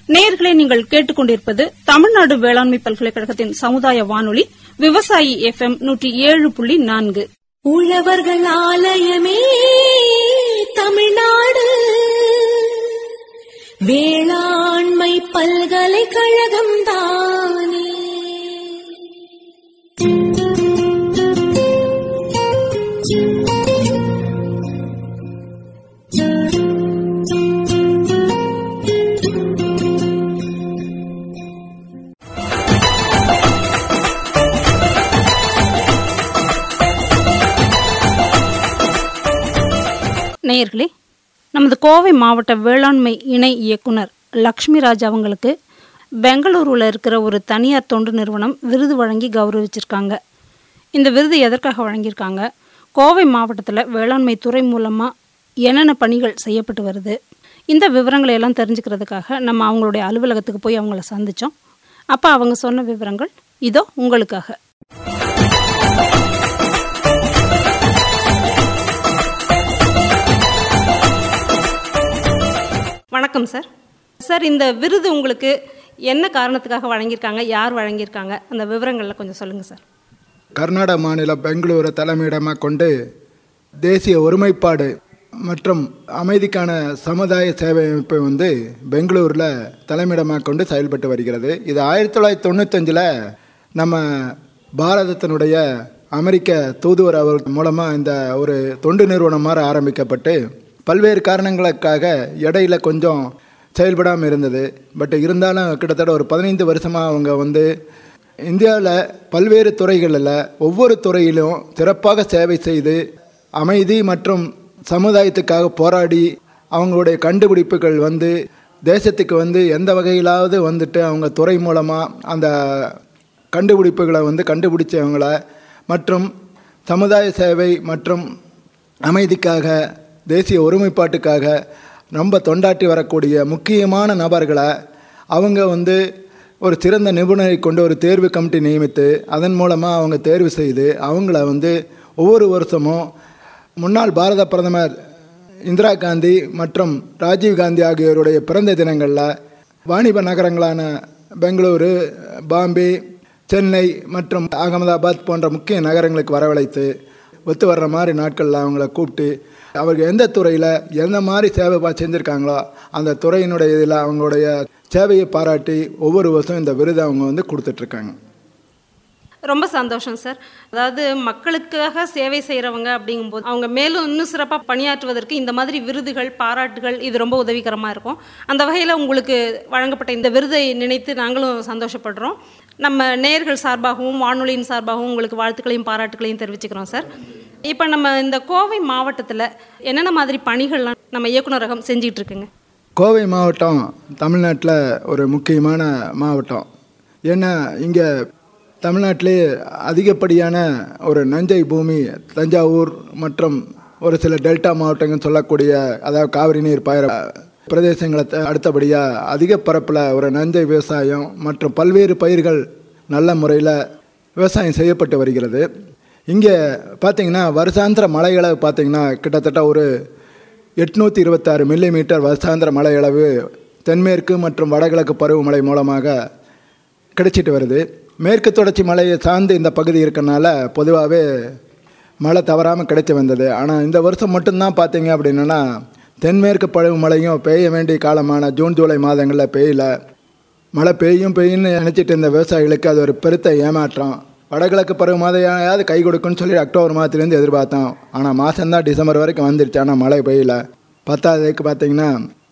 நேயர்களே நீங்கள் கேட்டுக்கொண்டிருப்பது தமிழ்நாடு வேளாண்மை பல்கலைக்கழகத்தின் சமுதாய வானொலி விவசாயி எஃப் எம் நூற்றி ஏழு புள்ளி நான்கு உழவர்கள் ஆலயமே தமிழ்நாடு வேளாண்மை பல்கலைக்கழகம் தானே நேயர்களே நமது கோவை மாவட்ட வேளாண்மை இணை இயக்குனர் லக்ஷ்மி ராஜ் அவங்களுக்கு பெங்களூருவில் இருக்கிற ஒரு தனியார் தொண்டு நிறுவனம் விருது வழங்கி கௌரவிச்சிருக்காங்க இந்த விருது எதற்காக வழங்கியிருக்காங்க கோவை மாவட்டத்தில் வேளாண்மை துறை மூலமாக என்னென்ன பணிகள் செய்யப்பட்டு வருது இந்த விவரங்களை எல்லாம் தெரிஞ்சுக்கிறதுக்காக நம்ம அவங்களுடைய அலுவலகத்துக்கு போய் அவங்கள சந்தித்தோம் அப்போ அவங்க சொன்ன விவரங்கள் இதோ உங்களுக்காக வணக்கம் சார் சார் இந்த விருது உங்களுக்கு என்ன காரணத்துக்காக வழங்கியிருக்காங்க யார் வழங்கியிருக்காங்க அந்த விவரங்களில் கொஞ்சம் சொல்லுங்கள் சார் கர்நாடக மாநிலம் பெங்களூரை தலைமையிடமாக கொண்டு தேசிய ஒருமைப்பாடு மற்றும் அமைதிக்கான சமுதாய சேவை அமைப்பு வந்து பெங்களூரில் தலைமையிடமாக கொண்டு செயல்பட்டு வருகிறது இது ஆயிரத்தி தொள்ளாயிரத்தி தொண்ணூத்தஞ்சில் நம்ம பாரதத்தினுடைய அமெரிக்க தூதுவர் அவர் மூலமாக இந்த ஒரு தொண்டு நிறுவனம் மாதிரி ஆரம்பிக்கப்பட்டு பல்வேறு காரணங்களுக்காக இடையில கொஞ்சம் செயல்படாமல் இருந்தது பட் இருந்தாலும் கிட்டத்தட்ட ஒரு பதினைந்து வருஷமாக அவங்க வந்து இந்தியாவில் பல்வேறு துறைகளில் ஒவ்வொரு துறையிலும் சிறப்பாக சேவை செய்து அமைதி மற்றும் சமுதாயத்துக்காக போராடி அவங்களுடைய கண்டுபிடிப்புகள் வந்து தேசத்துக்கு வந்து எந்த வகையிலாவது வந்துட்டு அவங்க துறை மூலமாக அந்த கண்டுபிடிப்புகளை வந்து கண்டுபிடிச்சவங்கள மற்றும் சமுதாய சேவை மற்றும் அமைதிக்காக தேசிய ஒருமைப்பாட்டுக்காக ரொம்ப தொண்டாற்றி வரக்கூடிய முக்கியமான நபர்களை அவங்க வந்து ஒரு சிறந்த நிபுணரை கொண்டு ஒரு தேர்வு கமிட்டி நியமித்து அதன் மூலமாக அவங்க தேர்வு செய்து அவங்கள வந்து ஒவ்வொரு வருஷமும் முன்னாள் பாரத பிரதமர் இந்திரா காந்தி மற்றும் ராஜீவ் காந்தி ஆகியோருடைய பிறந்த தினங்களில் வாணிப நகரங்களான பெங்களூரு பாம்பே சென்னை மற்றும் அகமதாபாத் போன்ற முக்கிய நகரங்களுக்கு வரவழைத்து ஒத்து வர்ற மாதிரி நாட்களில் அவங்கள கூப்பிட்டு அவர்கள் எந்த துறையில் எந்த மாதிரி சேவை பா செஞ்சுருக்காங்களோ அந்த துறையினுடைய இதில் அவங்களுடைய சேவையை பாராட்டி ஒவ்வொரு வருஷம் இந்த விருதை அவங்க வந்து கொடுத்துட்ருக்காங்க ரொம்ப சந்தோஷம் சார் அதாவது மக்களுக்காக சேவை செய்கிறவங்க அப்படிங்கும்போது அவங்க மேலும் இன்னும் சிறப்பாக பணியாற்றுவதற்கு இந்த மாதிரி விருதுகள் பாராட்டுகள் இது ரொம்ப உதவிகரமாக இருக்கும் அந்த வகையில் உங்களுக்கு வழங்கப்பட்ட இந்த விருதை நினைத்து நாங்களும் சந்தோஷப்படுறோம் நம்ம நேயர்கள் சார்பாகவும் வானொலியின் சார்பாகவும் உங்களுக்கு வாழ்த்துக்களையும் பாராட்டுகளையும் தெரிவிச்சுக்கிறோம் சார் இப்போ நம்ம இந்த கோவை மாவட்டத்தில் என்னென்ன மாதிரி பணிகள்லாம் நம்ம இயக்குநரகம் செஞ்சிட்டு இருக்குங்க கோவை மாவட்டம் தமிழ்நாட்டில் ஒரு முக்கியமான மாவட்டம் ஏன்னா இங்கே தமிழ்நாட்டிலே அதிகப்படியான ஒரு நஞ்சை பூமி தஞ்சாவூர் மற்றும் ஒரு சில டெல்டா மாவட்டங்கள் சொல்லக்கூடிய அதாவது காவிரி நீர் பாயிர பிரதேசங்களை த- அடுத்தபடியாக அதிக பரப்பில் ஒரு நஞ்சை விவசாயம் மற்றும் பல்வேறு பயிர்கள் நல்ல முறையில் விவசாயம் செய்யப்பட்டு வருகிறது இங்கே பார்த்தீங்கன்னா வருஷாந்திர மழையளவு பார்த்தீங்கன்னா கிட்டத்தட்ட ஒரு எட்நூற்றி இருபத்தாறு மில்லி மீட்டர் வருஷாந்திர மழையளவு தென்மேற்கு மற்றும் வடகிழக்கு பருவமழை மூலமாக கிடைச்சிட்டு வருது மேற்கு தொடர்ச்சி மலையை சார்ந்து இந்த பகுதி இருக்கனால பொதுவாகவே மழை தவறாமல் கிடைச்சி வந்தது ஆனால் இந்த வருஷம் மட்டும்தான் பார்த்தீங்க அப்படின்னா தென்மேற்கு பருவமழையும் பெய்ய வேண்டிய காலமான ஜூன் ஜூலை மாதங்களில் பெய்யல மழை பெய்யும் பெய்யும்னு நினச்சிட்டு இருந்த விவசாயிகளுக்கு அது ஒரு பெருத்த ஏமாற்றம் வடகிழக்கு பருவ மாதையாவது கை கொடுக்குன்னு சொல்லி அக்டோபர் மாதத்துலேருந்து எதிர்பார்த்தோம் ஆனால் மாதம்தான் டிசம்பர் வரைக்கும் வந்துருச்சு ஆனால் மழை பெய்யல பத்தாவதுக்கு பார்த்தீங்கன்னா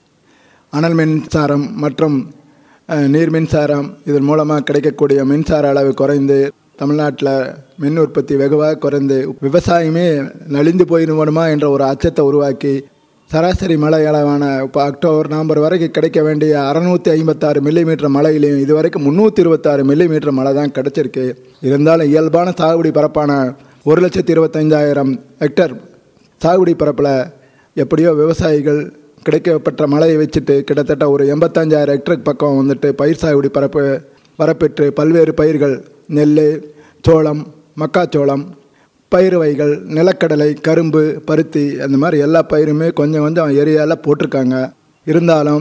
அனல் மின்சாரம் மற்றும் அஹ், நீர் மின்சாரம் இதன் மூலமாக கிடைக்கக்கூடிய மின்சார அளவு குறைந்து தமிழ்நாட்டில் மின் உற்பத்தி வெகுவாக குறைந்து விவசாயமே நலிந்து போயிடுவோமா என்ற ஒரு அச்சத்தை உருவாக்கி சராசரி மழை அளவான இப்போ அக்டோபர் நவம்பர் வரைக்கும் கிடைக்க வேண்டிய அறநூற்றி ஐம்பத்தாறு மில்லிமீட்டர் மழையிலையும் இது வரைக்கும் முந்நூற்றி இருபத்தாறு மில்லிமீட்டர் மழை தான் கிடைச்சிருக்கு இருந்தாலும் இயல்பான சாகுபடி பரப்பான ஒரு லட்சத்தி இருபத்தஞ்சாயிரம் ஹெக்டர் சாகுபடி பரப்பில் எப்படியோ விவசாயிகள் கிடைக்கப்பட்ட மழையை வச்சுட்டு கிட்டத்தட்ட ஒரு எண்பத்தஞ்சாயிரம் ஹெக்டருக்கு பக்கம் வந்துட்டு பயிர் சாகுபடி பரப்பு வரப்பெற்று பல்வேறு பயிர்கள் நெல் சோளம் மக்காச்சோளம் பயிர் வகைகள் நிலக்கடலை கரும்பு பருத்தி அந்த மாதிரி எல்லா பயிருமே கொஞ்சம் கொஞ்சம் ஏரியாவில் போட்டிருக்காங்க இருந்தாலும்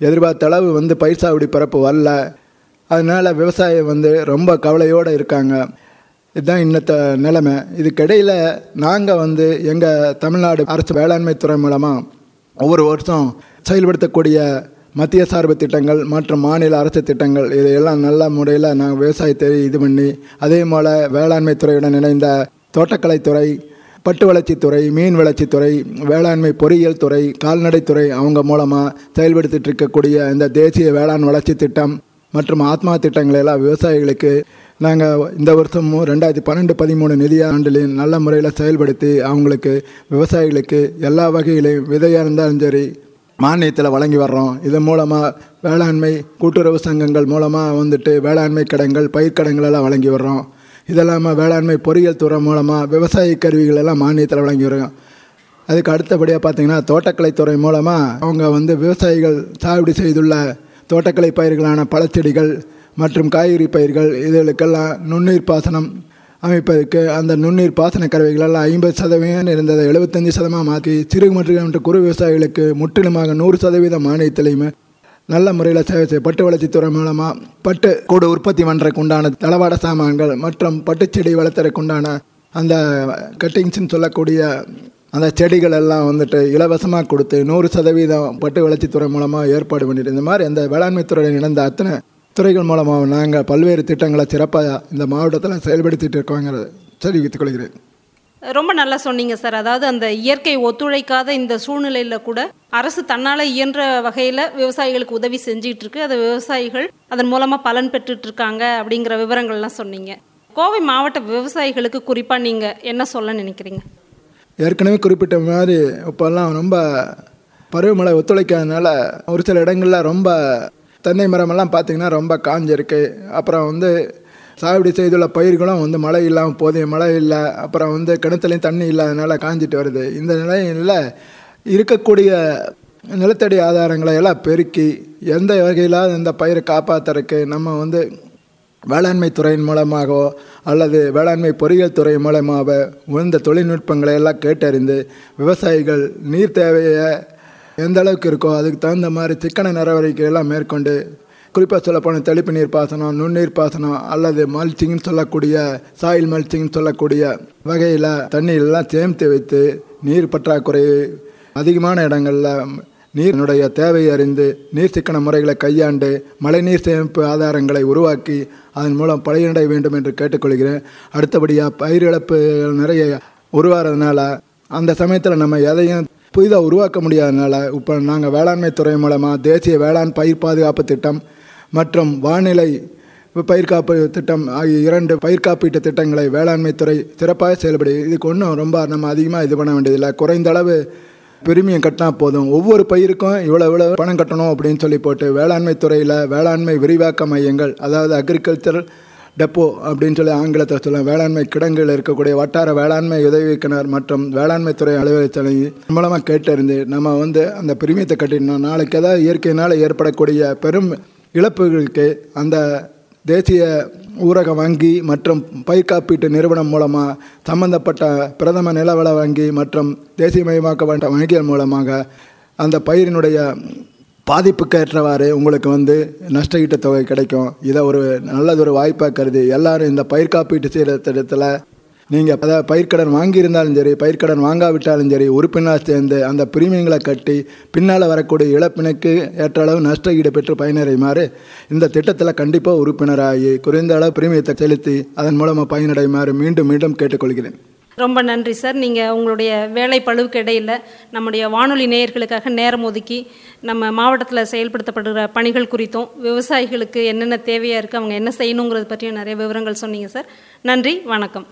எதிர்பார்த்த அளவு வந்து பயிர் சாகுபடி பரப்பு வரல அதனால விவசாயம் வந்து ரொம்ப கவலையோடு இருக்காங்க இதுதான் இன்னத்த நிலைமை இதுக்கிடையில் நாங்கள் வந்து எங்கள் தமிழ்நாடு அரசு வேளாண்மை துறை மூலமாக ஒவ்வொரு வருஷம் செயல்படுத்தக்கூடிய மத்திய சார்பு திட்டங்கள் மற்றும் மாநில அரசு திட்டங்கள் இதையெல்லாம் நல்ல முறையில் நாங்கள் விவசாயத்தை இது பண்ணி அதே போல் வேளாண்மை துறையுடன் இணைந்த தோட்டக்கலைத்துறை பட்டு வளர்ச்சித்துறை மீன் வளர்ச்சித்துறை வேளாண்மை பொறியியல் துறை கால்நடைத்துறை அவங்க மூலமாக செயல்படுத்திட்டு இருக்கக்கூடிய இந்த தேசிய வேளாண் வளர்ச்சி திட்டம் மற்றும் ஆத்மா திட்டங்களை எல்லாம் விவசாயிகளுக்கு நாங்கள் இந்த வருஷமும் ரெண்டாயிரத்தி பன்னெண்டு பதிமூணு நிதி ஆண்டுலையும் நல்ல முறையில் செயல்படுத்தி அவங்களுக்கு விவசாயிகளுக்கு எல்லா வகையிலையும் விதையாக இருந்தாலும் சரி மானியத்தில் வழங்கி வர்றோம் இதன் மூலமாக வேளாண்மை கூட்டுறவு சங்கங்கள் மூலமாக வந்துட்டு வேளாண்மை கடன்கள் பயிர்க்கடன்கள் எல்லாம் வழங்கி வர்றோம் இதெல்லாமல் வேளாண்மை பொறியியல் துறை மூலமாக விவசாய கருவிகள் எல்லாம் மானியத்தில் வழங்கி வரோம் அதுக்கு அடுத்தபடியாக பார்த்தீங்கன்னா தோட்டக்கலைத்துறை மூலமாக அவங்க வந்து விவசாயிகள் சாகுபடி செய்துள்ள தோட்டக்கலை பயிர்களான பழச்செடிகள் மற்றும் காய்கறி பயிர்கள் இதுகளுக்கெல்லாம் நுண்ணீர் பாசனம் அமைப்பதற்கு அந்த நுண்ணீர் பாசன கருவிகளெல்லாம் ஐம்பது சதவீதம் இருந்ததை எழுபத்தஞ்சு சதமாக மாற்றி சிறு மற்றும் குறு விவசாயிகளுக்கு முற்றிலுமாக நூறு சதவீத மானியத்திலையுமே நல்ல முறையில் சேவை செய்ய பட்டு வளர்ச்சித்துறை மூலமாக பட்டு கூடு உற்பத்தி பண்ணுறதுக்கு உண்டான தளவாட சாமான்கள் மற்றும் பட்டுச்செடி வளர்த்துறதுக்கு உண்டான அந்த கட்டிங்ஸ்ன்னு சொல்லக்கூடிய அந்த செடிகள் எல்லாம் வந்துட்டு இலவசமாக கொடுத்து நூறு சதவீதம் பட்டு வளர்ச்சித்துறை மூலமாக ஏற்பாடு பண்ணிட்டு இந்த மாதிரி அந்த வேளாண்மை துறையில் இணைந்த அத்தனை துறைகள் மூலமாக நாங்கள் பல்வேறு திட்டங்களை சிறப்பாக இந்த மாவட்டத்தில் செயல்படுத்திட்டு இருக்கோங்கிறத தெரிவித்துக் கொள்கிறேன் ரொம்ப நல்லா சொன்னீங்க சார் அதாவது அந்த இயற்கை ஒத்துழைக்காத இந்த சூழ்நிலையில் கூட அரசு தன்னால் இயன்ற வகையில் விவசாயிகளுக்கு உதவி செஞ்சிட்டு இருக்கு அதை விவசாயிகள் அதன் மூலமாக பலன் பெற்றுட்டு இருக்காங்க அப்படிங்கிற விவரங்கள்லாம் சொன்னீங்க கோவை மாவட்ட விவசாயிகளுக்கு குறிப்பாக நீங்கள் என்ன சொல்ல நினைக்கிறீங்க ஏற்கனவே குறிப்பிட்ட மாதிரி இப்போல்லாம் ரொம்ப பருவமழை ஒத்துழைக்காதனால ஒரு சில இடங்களில் ரொம்ப தென்னை மரமெல்லாம் பார்த்திங்கன்னா ரொம்ப காஞ்சிருக்கு அப்புறம் வந்து சாகுபடி செய்துள்ள பயிர்களும் வந்து மழை இல்லாமல் போதிய மழை இல்லை அப்புறம் வந்து கிணத்துலையும் தண்ணி இல்லாதனால காஞ்சிட்டு வருது இந்த நிலையில் இருக்கக்கூடிய நிலத்தடி ஆதாரங்களை எல்லாம் பெருக்கி எந்த வகையிலாவது இந்த பயிரை காப்பாற்றுறதுக்கு நம்ம வந்து வேளாண்மை துறையின் மூலமாகவோ அல்லது வேளாண்மை பொறியியல் துறை மூலமாக உயர்ந்த தொழில்நுட்பங்களை எல்லாம் கேட்டறிந்து விவசாயிகள் நீர் தேவையை எந்த அளவுக்கு இருக்கோ அதுக்கு தகுந்த மாதிரி சிக்கன நடவடிக்கை எல்லாம் மேற்கொண்டு குறிப்பாக சொல்லப்போனால் தெளிப்பு நீர் பாசனம் நுண்ணீர் பாசனம் அல்லது மல்ச்சிங்னு சொல்லக்கூடிய சாயில் மல்ச்சிங்னு சொல்லக்கூடிய வகையில் தண்ணீரெல்லாம் சேமித்து வைத்து நீர் பற்றாக்குறை அதிகமான இடங்களில் நீரினுடைய தேவையை அறிந்து நீர் சிக்கன முறைகளை கையாண்டு மழைநீர் சேமிப்பு ஆதாரங்களை உருவாக்கி அதன் மூலம் பழையடை வேண்டும் என்று கேட்டுக்கொள்கிறேன் அடுத்தபடியாக பயிர் இழப்பு நிறைய உருவாகிறதுனால அந்த சமயத்தில் நம்ம எதையும் புதிதாக உருவாக்க முடியாதனால இப்போ நாங்கள் வேளாண்மை துறை மூலமாக தேசிய வேளாண் பயிர் பாதுகாப்பு திட்டம் மற்றும் வானிலை பயிர் காப்பு திட்டம் ஆகிய இரண்டு பயிர் காப்பீட்டு திட்டங்களை வேளாண்மை துறை சிறப்பாக செயல்படு இதுக்கு ஒன்றும் ரொம்ப நம்ம அதிகமாக இது பண்ண வேண்டியதில்லை குறைந்த அளவு பிரிமியம் கட்டினா போதும் ஒவ்வொரு பயிருக்கும் இவ்வளோ இவ்வளோ பணம் கட்டணும் அப்படின்னு சொல்லி போட்டு வேளாண்மை துறையில் வேளாண்மை விரிவாக்க மையங்கள் அதாவது அக்ரிகல்ச்சரல் டெப்போ அப்படின்னு சொல்லி ஆங்கிலத்தில் சொல்லுவோம் வேளாண்மை கிடங்கில் இருக்கக்கூடிய வட்டார வேளாண்மை உதவி இயக்குனர் மற்றும் வேளாண்மை துறை அலுவலகத்தை மூலமாக கேட்டறிந்து நம்ம வந்து அந்த பிரிமியத்தை கட்டிடணும் நாளைக்கு ஏதாவது இயற்கையினால் ஏற்படக்கூடிய பெரும் இழப்புகளுக்கு அந்த தேசிய ஊரக வங்கி மற்றும் பயிர் காப்பீட்டு நிறுவனம் மூலமாக சம்பந்தப்பட்ட பிரதம நிலவள வங்கி மற்றும் தேசியமயமாக்கப்பட்ட வங்கிகள் மூலமாக அந்த பயிரினுடைய பாதிப்புக்கு ஏற்றவாறு உங்களுக்கு வந்து நஷ்டஈட்டு தொகை கிடைக்கும் இதை ஒரு நல்லதொரு வாய்ப்பாக கருதி எல்லாரும் இந்த பயிர் காப்பீட்டு செய்கிற திட்டத்தில் நீங்கள் அதாவது பயிர்க்கடன் வாங்கியிருந்தாலும் சரி பயிர்க்கடன் வாங்காவிட்டாலும் சரி உறுப்பினராக சேர்ந்து அந்த பிரிமியங்களை கட்டி பின்னால் வரக்கூடிய இழப்பினுக்கு ஏற்ற அளவு நஷ்ட ஈடு பெற்று பயனடையுமாறு இந்த திட்டத்தில் கண்டிப்பாக உறுப்பினராகி குறைந்த அளவு பிரிமியத்தை செலுத்தி அதன் மூலமாக பயனடையுமாறு மீண்டும் மீண்டும் கேட்டுக்கொள்கிறேன் ரொம்ப நன்றி சார் நீங்கள் உங்களுடைய வேலை பழுவுக்கு இடையில் நம்முடைய வானொலி நேயர்களுக்காக நேரம் ஒதுக்கி நம்ம மாவட்டத்தில் செயல்படுத்தப்படுகிற பணிகள் குறித்தும் விவசாயிகளுக்கு என்னென்ன தேவையாக இருக்குது அவங்க என்ன செய்யணுங்கிறது பற்றியும் நிறைய விவரங்கள் சொன்னீங்க சார் நன்றி வணக்கம்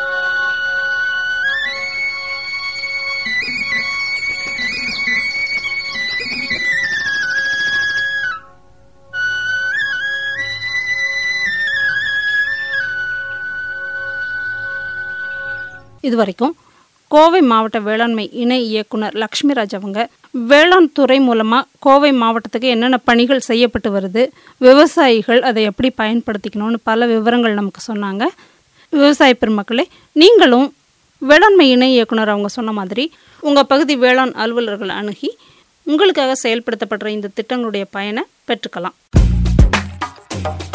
இதுவரைக்கும் கோவை மாவட்ட வேளாண்மை இணை இயக்குனர் லக்ஷ்மிராஜ் அவங்க வேளாண் துறை மூலமாக கோவை மாவட்டத்துக்கு என்னென்ன பணிகள் செய்யப்பட்டு வருது விவசாயிகள் அதை எப்படி பயன்படுத்திக்கணும்னு பல விவரங்கள் நமக்கு சொன்னாங்க விவசாய பெருமக்களே நீங்களும் வேளாண்மை இணை இயக்குனர் அவங்க சொன்ன மாதிரி உங்கள் பகுதி வேளாண் அலுவலர்கள் அணுகி உங்களுக்காக செயல்படுத்தப்படுற இந்த திட்டங்களுடைய பயனை பெற்றுக்கலாம்